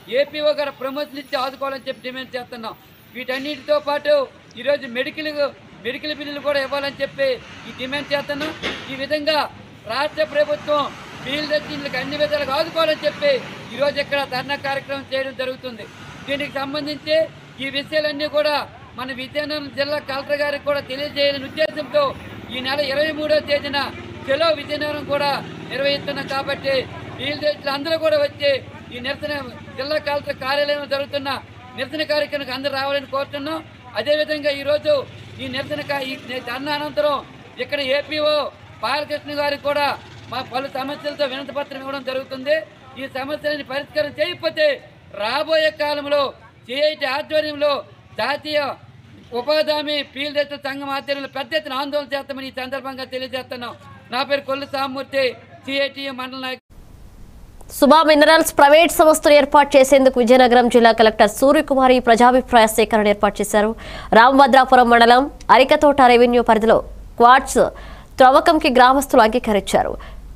ఏపీఓ గారు ప్రమోషన్ ఇచ్చి ఆదుకోవాలని చెప్పి డిమాండ్ చేస్తున్నాం వీటన్నిటితో పాటు ఈరోజు మెడికల్ మెడికల్ బిల్లులు కూడా ఇవ్వాలని చెప్పి ఈ డిమాండ్ చేస్తున్నాం ఈ విధంగా రాష్ట్ర ప్రభుత్వం ఫీల్డ్ అసిస్టెంట్లకు అన్ని విధాలుగా ఆదుకోవాలని చెప్పి ఈరోజు ఇక్కడ ధర్నా కార్యక్రమం చేయడం జరుగుతుంది దీనికి సంబంధించి ఈ విషయాలన్నీ కూడా మన విజయనగరం జిల్లా కలెక్టర్ గారికి కూడా తెలియజేయాలనే ఉద్దేశంతో ఈ నెల ఇరవై మూడో తేదీన చెలో విజయనగరం కూడా నిర్వహిస్తున్నాం కాబట్టి ఫీల్డ్ అసిస్టెంట్లు అందరూ కూడా వచ్చి ఈ నిరసన జిల్లా కలెక్టర్ కార్యాలయంలో జరుగుతున్న నిరసన కార్యక్రమానికి అందరూ రావాలని కోరుతున్నాం అదేవిధంగా ఈరోజు ఈ నిరసన కా- ఈ ధర్నా అనంతరం ఇక్కడ ఏపీఓ బాలకృష్ణ గారికి కూడా మా పలు సమస్యలతో వినతి పత్రం ఇవ్వడం జరుగుతుంది ఈ సమస్యలని పరిష్కారం చేయకపోతే రాబోయే కాలంలో సిఐటి ఆధ్వర్యంలో జాతీయ ఉపాధి హామీ ఫీల్డ్ రైతు సంఘం ఆధ్వర్యంలో పెద్ద ఎత్తున ఆందోళన చేస్తామని ఈ సందర్భంగా తెలియజేస్తున్నాం నా పేరు కొల్లు సామూర్తి సిఐటి మండల నాయకుడు సుభా మినరల్స్ ప్రైవేట్ సంస్థను ఏర్పాటు చేసేందుకు విజయనగరం జిల్లా కలెక్టర్ సూర్యకుమారి ప్రజాభిప్రాయ సేకరణ ఏర్పాటు చేశారు రామభద్రాపురం మండలం అరికతోట రెవెన్యూ పరిధిలో క్వార్ట్స్ త్రవ్వకంకి గ్రామస్తులు అంగీకరించారు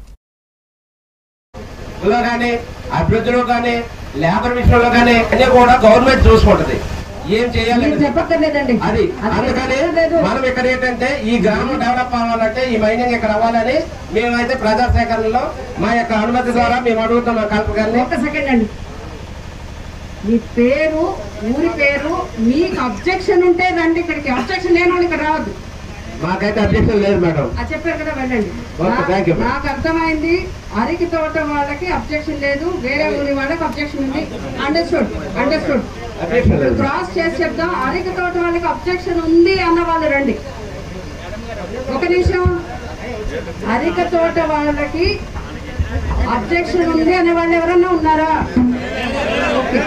లో కానీ అభివృద్ధిలో కానీ లేబర్ విషయంలో కానీ అన్ని కూడా గవర్నమెంట్ చూసుకుంటది ఏం చేయాలి చెప్పక్కర్లేదండి అది అందుకని మనం ఇక్కడ ఏంటంటే ఈ గ్రామం డెవలప్ అవ్వాలంటే ఈ మైనింగ్ ఇక్కడ అవ్వాలని మేమైతే ప్రజా సేకరణలో మా యొక్క అనుమతి ద్వారా మేము అడుగుతున్నాం కలెక్టర్ గారిని ఒక్క సెకండ్ అండి మీ పేరు ఊరి పేరు మీకు అబ్జెక్షన్ ఉంటే రండి ఇక్కడికి అబ్జెక్షన్ లేని వాళ్ళు ఇక్కడ రావద్దు మాకైతే అబ్జెక్షన్ లేదు మేడం అది చెప్పారు కదా వెళ్ళండి ఓకే, నా- thank you, madam. నాకు అర్థమైంది అరికి తోట వాళ్ళకి అబ్జెక్షన్ లేదు వేరే ఊరి వాళ్ళకి అబ్జెక్షన్ ఉంది అండర్స్టూడ్ అండర్స్టూడ్ Objection లేదు. క్రాస్ చేసి చెప్దాం అరికి తోట వాళ్ళకి అబ్జెక్షన్ ఉంది అన్న వాళ్ళు రండి ఒక నిమిషం అరిక తోట వాళ్ళకి అబ్జెక్షన్ ఉంది అనే వాళ్ళు ఎవరన్నా ఉన్నారా ఓకే.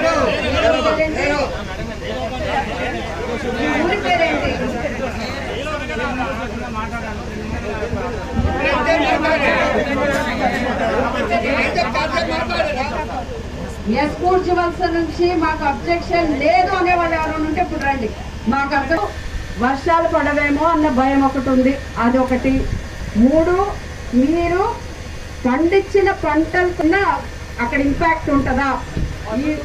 మీ ఊరి పేరేంటి ఎస్కూర్ వలస నుంచి మాకు అబ్జెక్షన్ లేదు అనే వాళ్ళు ఎవరైనా ఉంటే ఇప్పుడు రండి మాకు అర్థం వర్షాలు పడవేమో అన్న భయం ఒకటి ఉంది అది ఒకటి మూడు మీరు పండించిన పంటలకున్న అక్కడ ఇంపాక్ట్ ఉంటుందా ఈ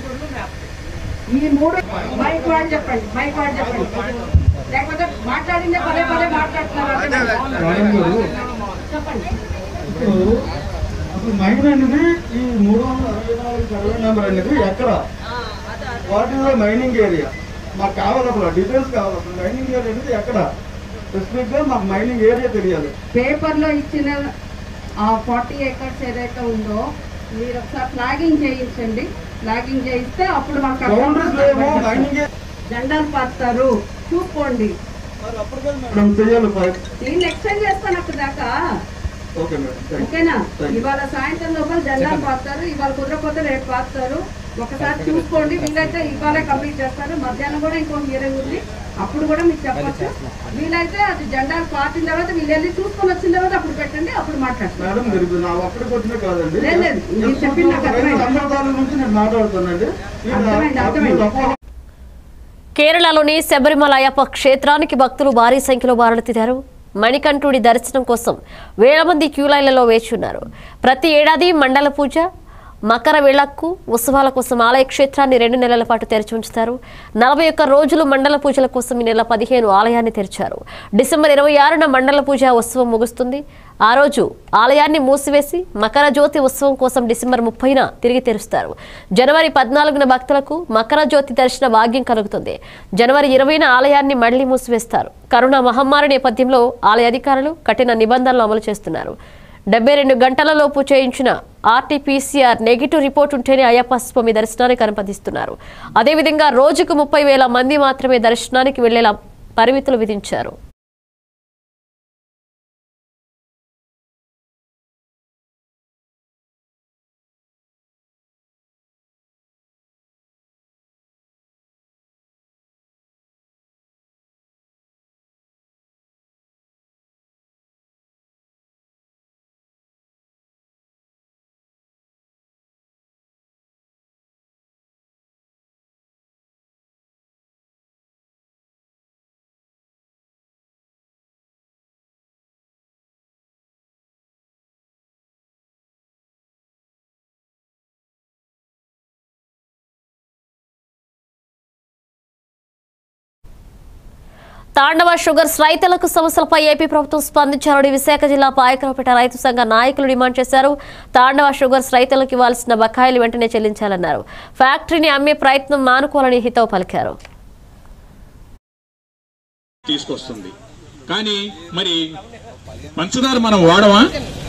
ఈ మూడు మైక్ వాడు చెప్పండి మైక్ వాడు చెప్పండి లేకపోతే మాట్లాడిందే పదే పదే మాట్లాడుతున్నారు అర్థం చెప్పండి అసలు మైన్ అనేది ఈ మూడు వందల అరవై నాలుగు సర్వే నెంబర్ అనేది ఎక్కడ what is the mining area మాకు కావాలి అసలు డీటెయిల్స్ కావాలి అసలు మైనింగ్ ఏరియా అనేది ఎక్కడ స్పెసిఫిక్ గా మాకు మైనింగ్ ఏరియా తెలియాలి పేపర్లో ఇచ్చిన ఆ ఫార్టీ ఏకర్స్ ఏదైతే ఉందో మీరు ఒకసారి ఫ్లాగింగ్ చేయించండి ఫ్లాగింగ్ చేయిస్తే అప్పుడు మాకు అర్థం Boundaries లేవో, mining ఏ- జెండాలు పాస్తారు చూసుకోండి మనం చేయాలి ఫైవ్ నేను ఎక్స్టెండ్ చేస్తాను అక్కడ దాకా ఓకే మేడం థ్యాంక్ ఓకేనా Thank you. ఇవాళ సాయంత్రం లోపల జెండాలు పాస్తారు ఇవాళ కుదరకపోతే రేపు పాస్తారు ఒకసారి చూసుకోండి వీలైతే ఇవాళే కంప్లీట్ చేస్తారు మధ్యాహ్నం కూడా ఇంకో హియరింగ్ ఉంది అప్పుడు కూడా మీకు చెప్పొచ్చు వీలైతే అది జెండాలు పాతిన తర్వాత వీళ్ళు వెళ్ళి చూసుకొని వచ్చిన తర్వాత అప్పుడు పెట్టండి అప్పుడు మాట్లాడతారు మేడం మీరు ఇప్పుడు నా ఒక్కడికి వచ్చినా కాదండి లేదు, లేదు. మీరు చెప్పింది నాకు అర్థమైంది. సంవత్సరాల నుంచి నేను మాట్లాడుతానండి ఈ నా- అర్థమైంది, అర్థమైంది. మీరు అపోహ కేరళలోని శబరిమల అయ్యప్ప క్షేత్రానికి భక్తులు భారీ సంఖ్యలో బారలెత్తారు మణికంఠుడి దర్శనం కోసం వేల మంది క్యూలైన్లలో వేచి ఉన్నారు ప్రతి ఏడాది మండల పూజ మకర విళక్కు ఉత్సవాల కోసం ఆలయ క్షేత్రాన్ని రెండు నెలల పాటు తెరిచి ఉంచుతారు నలభై ఒక్క రోజులు మండల పూజల కోసం ఈ నెల పదిహేను ఆలయాన్ని తెరిచారు డిసెంబర్ ఇరవై ఆరున మండల పూజ ఉత్సవం ముగుస్తుంది ఆ రోజు ఆలయాన్ని మూసివేసి మకర జ్యోతి ఉత్సవం కోసం డిసెంబర్ ముప్పైన తిరిగి తెరుస్తారు జనవరి పద్నాలుగున భక్తులకు మకర జ్యోతి దర్శన భాగ్యం కలుగుతుంది జనవరి ఇరవైన ఆలయాన్ని మళ్లీ మూసివేస్తారు కరోనా మహమ్మారి నేపథ్యంలో ఆలయ అధికారులు కఠిన నిబంధనలు అమలు చేస్తున్నారు డెబ్బై రెండు గంటలలోపు చేయించిన ఆర్టీపీసీఆర్ నెగిటివ్ రిపోర్ట్ ఉంటేనే అయ్యప్ప స్వామి దర్శనానికి అనుమతిస్తున్నారు అదేవిధంగా రోజుకు ముప్పై వేల మంది మాత్రమే దర్శనానికి వెళ్లేలా పరిమితులు విధించారు తాండవ షుగర్స్ రైతులకు సమస్యలపై ఏపీ ప్రభుత్వం స్పందించాలని విశాఖ జిల్లా పాయకరపేట రైతు సంఘ నాయకులు డిమాండ్ చేశారు తాండవ షుగర్స్ రైతులకు ఇవ్వాల్సిన బకాయిలు వెంటనే చెల్లించాలన్నారు ఫ్యాక్టరీని అమ్మే ప్రయత్నం మానుకోవాలని హితవు పలికారు తీసుకొస్తుంది కానీ మరి పంచదార మనం వాడమా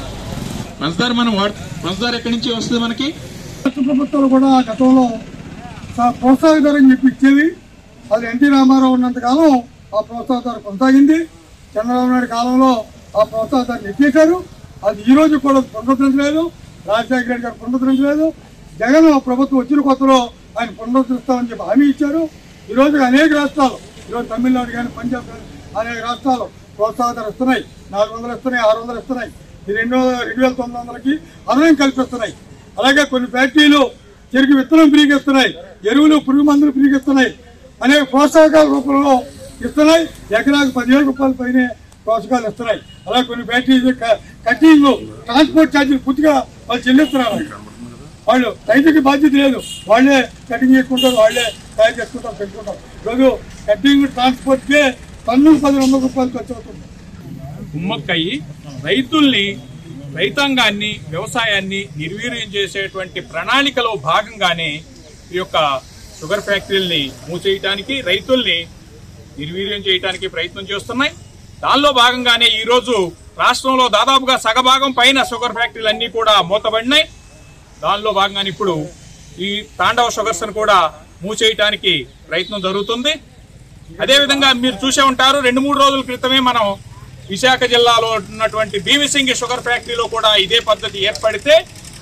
పంచదార మనం వాడ పంచదార ఎక్కడి నుంచి వస్తుంది మనకి రాష్ట్ర ప్రభుత్వాలు కూడా గతంలో చా- ప్రోత్సాహక ధర అని చెప్పి ఇచ్చేవి అది ఎన్టీ రామారావు ఉన్నంత కాలం ఆ ప్రోత్సాహక ధర కొనసాగింది చంద్రబాబు నాయుడు కాలంలో ఆ ప్రోత్సాహక ధర ఎత్తేశారు అది ఈ రోజు కూడా పునరుద్ధరించలేదు రాజశేఖర రెడ్డి గారు పునరుద్ధరించలేదు జగన్ ప్రభుత్వం వచ్చిన కొత్తలో ఆయన పునరుద్ధరిస్తామని చెప్పి హామీ ఇచ్చారు ఈ రోజు అనేక రాష్ట్రాలు ఈరోజు తమిళనాడు కానీ పంజాబ్ కానీ అనేక రాష్ట్రాలు ప్రోత్సాహక ధర ఇస్తున్నాయి నాలుగు వందలు ఇస్తున్నాయి ఆరు వందలు ఇస్తున్నాయి ఈ రెండు రెండు వేల తొమ్మిది వందలకి అదనం కల్పిస్తున్నాయి అలాగే కొన్ని ఫ్యాక్టరీలు చెరుకు విత్తనం ఫ్రీగా ఇస్తున్నాయి ఎరువులు పురుగు మందులు ఫ్రీగా ఇస్తున్నాయి అనేక ప్రోత్సాహకాల రూపంలో ఇస్తున్నాయి ఎకరాకు పదివేల రూపాయల పైనే ప్రోత్సాహాలు ఇస్తున్నాయి అలాగే కొన్ని ఫ్యాక్టరీలు కటింగ్ ట్రాన్స్పోర్ట్ ఛార్జీలు పూర్తిగా వాళ్ళు చెల్లిస్తున్నారు వాళ్ళు రైతుకి బాధ్యత లేదు వాళ్ళే కటింగ్ చేసుకుంటారు వాళ్ళే తయారు చేసుకుంటారు పెట్టుకుంటారు ఈరోజు కటింగ్ ట్రాన్స్పోర్ట్కే పన్ను పది వందల రూపాయలు ఖర్చు అవుతుంది కుమ్మక్కయ్యి రైతుల్ని రైతాంగాన్ని వ్యవసాయాన్ని నిర్వీర్యం చేసేటువంటి ప్రణాళికలో భాగంగానే ఈ యొక్క షుగర్ ఫ్యాక్టరీల్ని మూసేయటానికి రైతుల్ని నిర్వీర్యం చేయడానికి ప్రయత్నం చేస్తున్నాయి దానిలో భాగంగానే ఈ రోజు రాష్ట్రంలో దాదాపుగా సగభాగం పైన షుగర్ ఫ్యాక్టరీలు అన్ని కూడా మూతబడినాయి దానిలో భాగంగానే ఇప్పుడు ఈ తాండవ షుగర్స్ కూడా మూసేయటానికి ప్రయత్నం జరుగుతుంది అదేవిధంగా మీరు చూసే ఉంటారు రెండు మూడు రోజుల క్రితమే మనం విశాఖ జిల్లాలో ఉన్నటువంటి భీమిసింగి షుగర్ ఫ్యాక్టరీలో కూడా ఇదే పద్ధతి ఏర్పడితే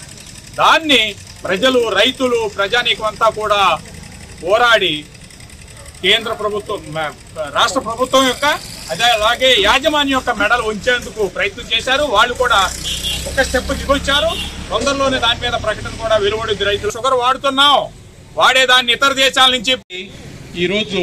దాన్ని ప్రజలు రైతులు ప్రజానీకం అంతా కూడా పోరాడి కేంద్ర ప్రభుత్వం మ- రాష్ట్ర ప్రభుత్వం యొక్క అదే అలాగే యాజమాన్యం యొక్క మెడలు ఉంచేందుకు ప్రయత్నం చేశారు వాళ్ళు కూడా ఒక స్టెప్ దిగొచ్చారు తొందరలోనే దాని మీద ప్రకటన కూడా వెలువడింది రైతులు షుగర్ వాడుతున్నాం వాడేదాన్ని ఇతర దేశాల నుంచి ఈరోజు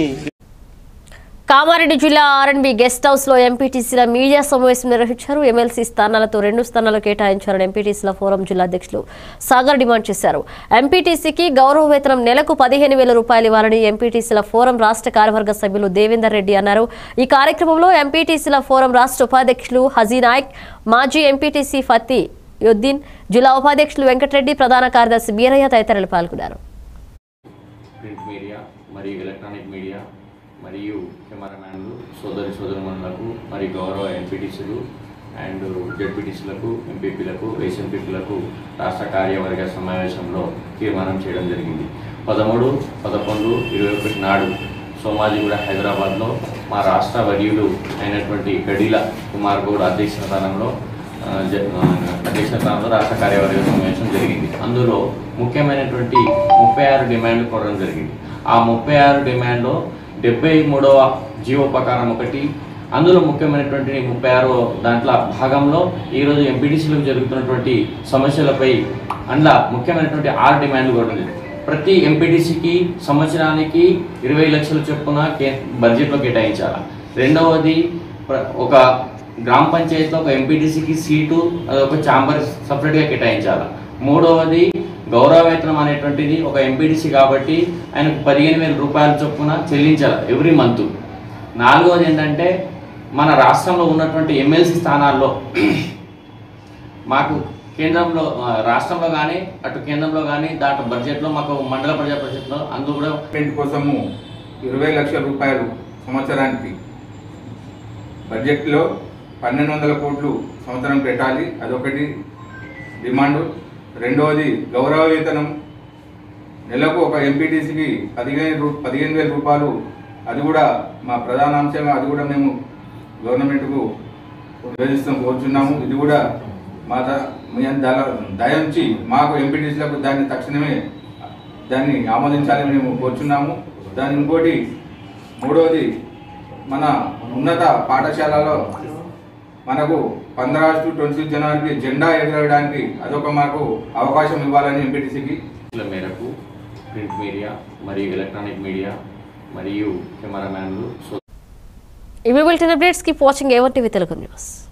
కామారెడ్డి జిల్లా ఆర్ఎన్బి గెస్ట్ హౌస్ లో ఎంపీటీసీల మీడియా సమావేశం నిర్వహించారు ఎమ్మెల్సీ స్థానాలతో రెండు స్థానాలు కేటాయించారని ఎంపీటీసీల ఫోరం జిల్లా అధ్యక్షులు సాగర్ డిమాండ్ చేశారు ఎంపీటీసీకి గౌరవ వేతనం నెలకు పదిహేను వేల రూపాయలు ఇవ్వాలని ఎంపీటీసీల ఫోరం రాష్ట్ర కార్యవర్గ సభ్యులు దేవేందర్ రెడ్డి అన్నారు ఈ కార్యక్రమంలో ఎంపీటీసీల ఫోరం రాష్ట్ర ఉపాధ్యక్షులు హజీ నాయక్ మాజీ ఎంపీటీసీ ఫతి యుద్దీన్ జిల్లా ఉపాధ్యక్షులు వెంకటరెడ్డి ప్రధాన కార్యదర్శి బీరయ్య తదితరులు పాల్గొన్నారు ప్రింట్ మీడియా మరియు ఎలక్ట్రానిక్ మీడియా మరియు కెమెరామ్యాన్లు సోదరి సోదరుమణులకు మరియు గౌరవ ఎంపీటీసీలు అండ్ జడ్పీటీసీలకు ఎంపీపీలకు ఎస్ఎంపీలకు రాష్ట్ర కార్యవర్గ సమావేశంలో తీర్మానం చేయడం జరిగింది పదమూడు పదకొండు ఇరవై ఒకటి నాడు సోమాజిగూడ హైదరాబాద్లో మా రాష్ట్ర వర్యులు అయినటువంటి గడిల కుమార్ గౌడ్ అధ్యక్ష స్థానంలో ఆ, జ- ఆ, అధ్యక్ష స్థానంలో రాష్ట్ర కార్యవర్గ సమావేశం జరిగింది అందులో ముఖ్యమైనటువంటి ముప్పై ఆరు డిమాండ్లు కోరడం జరిగింది ఆ ముప్పై ఆరు డిమాండ్లో డెబ్బై మూడవ జీవోపకారం ఒకటి అందులో ముఖ్యమైనటువంటి ముప్పై ఆరో దాంట్లో భాగంలో ఈరోజు ఎంపీటీసీలకు జరుగుతున్నటువంటి సమస్యలపై అందులో ముఖ్యమైనటువంటి ఆరు డిమాండ్లు కూడా ఉంది ప్రతి ఎంపీటీసీకి సంవత్సరానికి ఇరవై లక్షల చొప్పున కే బడ్జెట్లో కేటాయించాలి రెండవది ప్ర- ఒక గ్రామ పంచాయతీలో ఒక ఎంపీటీసీకి సీటు అది ఒక ఛాంబర్ సపరేట్గా కేటాయించాలి మూడవది గౌరవ వేతనం అనేటువంటిది ఒక ఎంపీటీసీ కాబట్టి ఆయనకు పదిహేను వేల రూపాయల చొప్పున చెల్లించాలి ఎవ్రీ మంత్ నాలుగవది ఏంటంటే మన రాష్ట్రంలో ఉన్నటువంటి ఎమ్మెల్సీ స్థానాల్లో మాకు కేంద్రంలో ఆ, రాష్ట్రంలో కానీ అటు కేంద్రంలో కానీ దాంట్లో బడ్జెట్లో మాకు మండల ప్రజా పరిషత్లో అందులో కూడా పేమెంట్ కోసము ఇరవై లక్షల రూపాయలు సంవత్సరానికి బడ్జెట్లో పన్నెండు వందల కోట్లు సంవత్సరం పెట్టాలి అదొకటి డిమాండ్ రెండవది గౌరవ వేతనం నెలకు ఒక ఎంపీటీసీకి పదిహేను రూ పదిహేను వేల రూపాయలు అది కూడా మా ప్రధాన అంశంగా అది కూడా మేము గవర్నమెంట్కు నివేదిస్తాం కోరుచున్నాము ఇది కూడా మా ద- మీ దళ దయ ఉంచి మాకు ఎంపీటీసీలకు దాన్ని తక్షణమే దాన్ని ఆమోదించాలని మేము కోరుచున్నాము దాని ఇంకోటి మూడవది మన ఉన్నత పాఠశాలలో మనకు పంద్రాగస్టు ట్వంటీ సిక్స్ జనవరికి జెండా ఎగరవేయడానికి అదొక మాకు అవకాశం ఇవ్వాలని ఎంపీటీసీకి ల మేరకు ప్రింట్ మీడియా మరియు ఎలక్ట్రానిక్ మీడియా మరియు కెమెరామ్యాన్లు సో ఇవి బులెటిన్ అప్డేట్స్ కీప్ వాచింగ్ ఏవర్ టీవీ తెలుగు న్యూస్